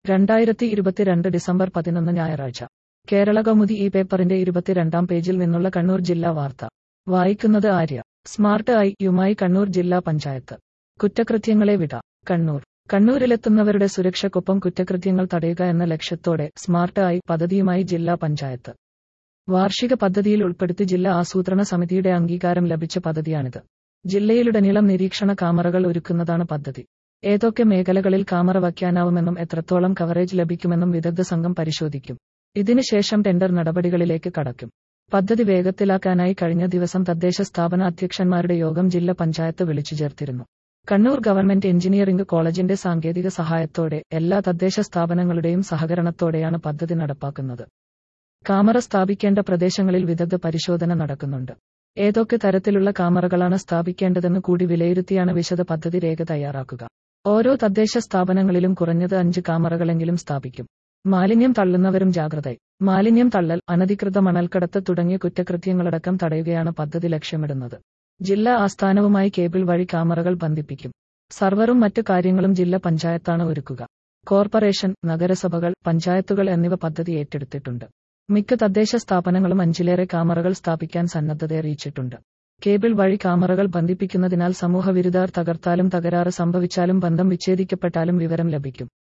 രണ്ടായിരത്തി ഇരുപത്തിരണ്ട് ഡിസംബർ പതിനൊന്ന് ഞായറാഴ്ച കേരള കൗമുദി ഈ പേപ്പറിന്റെ ഇരുപത്തിരണ്ടാം പേജിൽ നിന്നുള്ള കണ്ണൂർ ജില്ലാ വാർത്ത വായിക്കുന്നത് ആര്യ സ്മാർട്ട് ഐ യുമായി കണ്ണൂർ ജില്ലാ പഞ്ചായത്ത് കുറ്റകൃത്യങ്ങളെ വിട കണ്ണൂർ കണ്ണൂരിലെത്തുന്നവരുടെ സുരക്ഷയ്ക്കൊപ്പം കുറ്റകൃത്യങ്ങൾ തടയുക എന്ന ലക്ഷ്യത്തോടെ സ്മാർട്ട് ഐ പദ്ധതിയുമായി ജില്ലാ പഞ്ചായത്ത് വാർഷിക പദ്ധതിയിൽ ഉൾപ്പെടുത്തി ജില്ലാ ആസൂത്രണ സമിതിയുടെ അംഗീകാരം ലഭിച്ച പദ്ധതിയാണിത് ജില്ലയിലുടനീളം നിരീക്ഷണ കാമറകൾ ഒരുക്കുന്നതാണ് പദ്ധതി ഏതൊക്കെ മേഖലകളിൽ കാമറ വയ്ക്കാനാവുമെന്നും എത്രത്തോളം കവറേജ് ലഭിക്കുമെന്നും വിദഗ്ധ സംഘം പരിശോധിക്കും ഇതിനുശേഷം ടെൻഡർ നടപടികളിലേക്ക് കടക്കും പദ്ധതി വേഗത്തിലാക്കാനായി കഴിഞ്ഞ ദിവസം തദ്ദേശ സ്ഥാപന അധ്യക്ഷന്മാരുടെ യോഗം ജില്ലാ പഞ്ചായത്ത് വിളിച്ചു ചേർത്തിരുന്നു കണ്ണൂർ ഗവൺമെന്റ് എഞ്ചിനീയറിംഗ് കോളേജിന്റെ സാങ്കേതിക സഹായത്തോടെ എല്ലാ തദ്ദേശ സ്ഥാപനങ്ങളുടെയും സഹകരണത്തോടെയാണ് പദ്ധതി നടപ്പാക്കുന്നത് കാമറ സ്ഥാപിക്കേണ്ട പ്രദേശങ്ങളിൽ വിദഗ്ധ പരിശോധന നടക്കുന്നുണ്ട് ഏതൊക്കെ തരത്തിലുള്ള കാമറകളാണ് സ്ഥാപിക്കേണ്ടതെന്ന് കൂടി വിലയിരുത്തിയാണ് വിശദ പദ്ധതി രേഖ തയ്യാറാക്കുക ഓരോ തദ്ദേശ സ്ഥാപനങ്ങളിലും കുറഞ്ഞത് അഞ്ച് കാമറകളെങ്കിലും സ്ഥാപിക്കും മാലിന്യം തള്ളുന്നവരും ജാഗ്രതയായി മാലിന്യം തള്ളൽ അനധികൃത മണൽക്കടത്ത് തുടങ്ങിയ കുറ്റകൃത്യങ്ങളടക്കം തടയുകയാണ് പദ്ധതി ലക്ഷ്യമിടുന്നത് ജില്ലാ ആസ്ഥാനവുമായി കേബിൾ വഴി കാമറകൾ ബന്ധിപ്പിക്കും സർവറും മറ്റു കാര്യങ്ങളും ജില്ലാ പഞ്ചായത്താണ് ഒരുക്കുക കോർപ്പറേഷൻ നഗരസഭകൾ പഞ്ചായത്തുകൾ എന്നിവ പദ്ധതി ഏറ്റെടുത്തിട്ടുണ്ട് മിക്ക തദ്ദേശ സ്ഥാപനങ്ങളും അഞ്ചിലേറെ കാമറകൾ സ്ഥാപിക്കാൻ സന്നദ്ധത അറിയിച്ചിട്ടുണ്ട് കേബിൾ വഴി കാമറകൾ ബന്ധിപ്പിക്കുന്നതിനാൽ സമൂഹവിരുദ്ധർ തകർത്താലും തകരാറ് സംഭവിച്ചാലും ബന്ധം വിച്ഛേദിക്കപ്പെട്ടാലും വിവരം ലഭിക്കും